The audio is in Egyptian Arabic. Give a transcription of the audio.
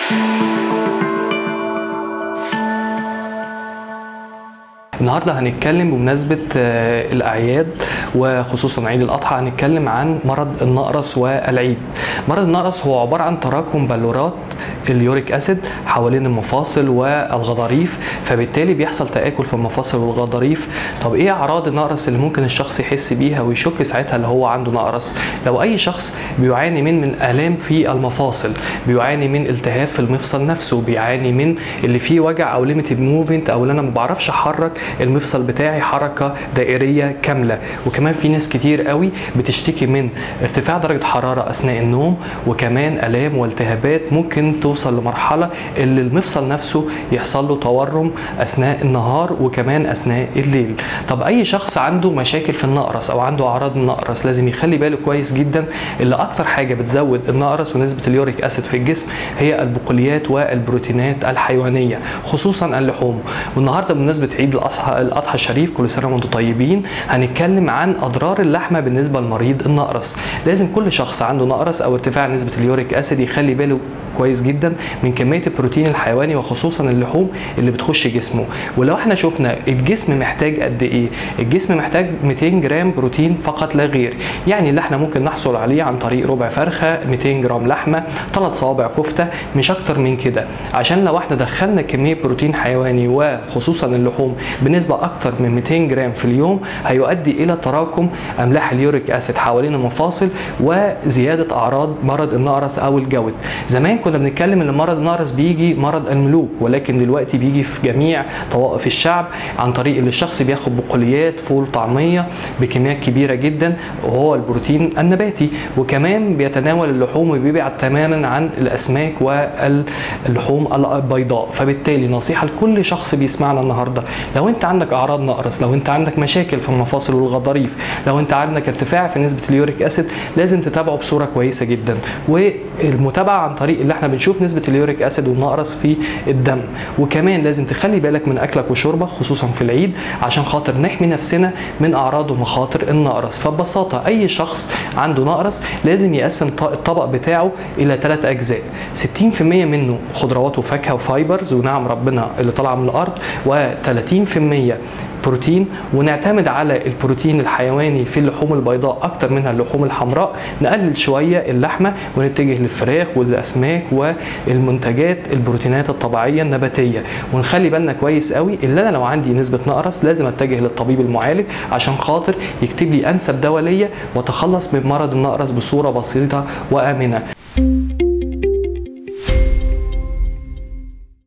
النهارده هنتكلم بمناسبة آه، الأعياد وخصوصا عيد الأضحى هنتكلم عن مرض النقرس والعيد. مرض النقرس هو عبارة عن تراكم بلورات اليوريك أسيد حوالين المفاصل والغضاريف فبالتالي بيحصل تآكل في المفاصل والغضاريف. طب إيه أعراض النقرس اللي ممكن الشخص يحس بيها ويشك ساعتها اللي هو عنده نقرس؟ لو أي شخص بيعاني من من آلام في المفاصل، بيعاني من التهاب في المفصل نفسه، بيعاني من اللي فيه وجع أو ليميتد موفمنت أو اللي أنا ما بعرفش أحرك المفصل بتاعي حركه دائريه كامله وكمان في ناس كتير قوي بتشتكي من ارتفاع درجه حراره اثناء النوم وكمان الام والتهابات ممكن توصل لمرحله اللي المفصل نفسه يحصل له تورم اثناء النهار وكمان اثناء الليل طب اي شخص عنده مشاكل في النقرس او عنده اعراض النقرس لازم يخلي باله كويس جدا اللي اكتر حاجه بتزود النقرس ونسبه اليوريك اسيد في الجسم هي البقوليات والبروتينات الحيوانيه خصوصا اللحوم والنهارده بمناسبه عيد الاضحى الاضحى الشريف كل سنه وانتم طيبين هنتكلم عن اضرار اللحمه بالنسبه لمريض النقرس لازم كل شخص عنده نقرس او ارتفاع نسبه اليوريك اسيد يخلي باله كويس جدا من كميه البروتين الحيواني وخصوصا اللحوم اللي بتخش جسمه ولو احنا شفنا الجسم محتاج قد ايه الجسم محتاج 200 جرام بروتين فقط لا غير يعني اللي احنا ممكن نحصل عليه عن طريق ربع فرخه 200 جرام لحمه ثلاث صوابع كفته مش اكتر من كده عشان لو احنا دخلنا كميه بروتين حيواني وخصوصا اللحوم بنسبه اكتر من 200 جرام في اليوم هيؤدي الى تراكم املاح اليوريك اسيد حوالين المفاصل وزياده اعراض مرض النقرس او الجود زمان كنا بنتكلم ان مرض النقرس بيجي مرض الملوك ولكن دلوقتي بيجي في جميع طوائف الشعب عن طريق اللي الشخص بياخد بقوليات فول طعميه بكميات كبيره جدا وهو البروتين النباتي وكمان بيتناول اللحوم وبيبعد تماما عن الاسماك واللحوم البيضاء فبالتالي نصيحه لكل شخص بيسمعنا النهارده لو انت عندك اعراض نقرس لو انت عندك مشاكل في المفاصل والغضاريف لو انت عندك ارتفاع في نسبه اليوريك اسيد لازم تتابعه بصوره كويسه جدا والمتابعه عن طريق اللي احنا بنشوف نسبه اليوريك اسيد والنقرس في الدم وكمان لازم تخلي بالك من اكلك وشربك خصوصا في العيد عشان خاطر نحمي نفسنا من اعراض ومخاطر النقرس فببساطه اي شخص عنده نقرس لازم يقسم الطبق بتاعه الى ثلاث اجزاء 60% منه خضروات وفاكهه وفايبرز ونعم ربنا اللي طالعه من الارض و30% بروتين ونعتمد على البروتين الحيواني في اللحوم البيضاء اكتر منها اللحوم الحمراء نقلل شويه اللحمه ونتجه للفراخ والاسماك والمنتجات البروتينات الطبيعيه النباتيه ونخلي بالنا كويس قوي ان انا لو عندي نسبه نقرس لازم اتجه للطبيب المعالج عشان خاطر يكتب لي انسب دواء ليا واتخلص من مرض النقرس بصوره بسيطه وامنه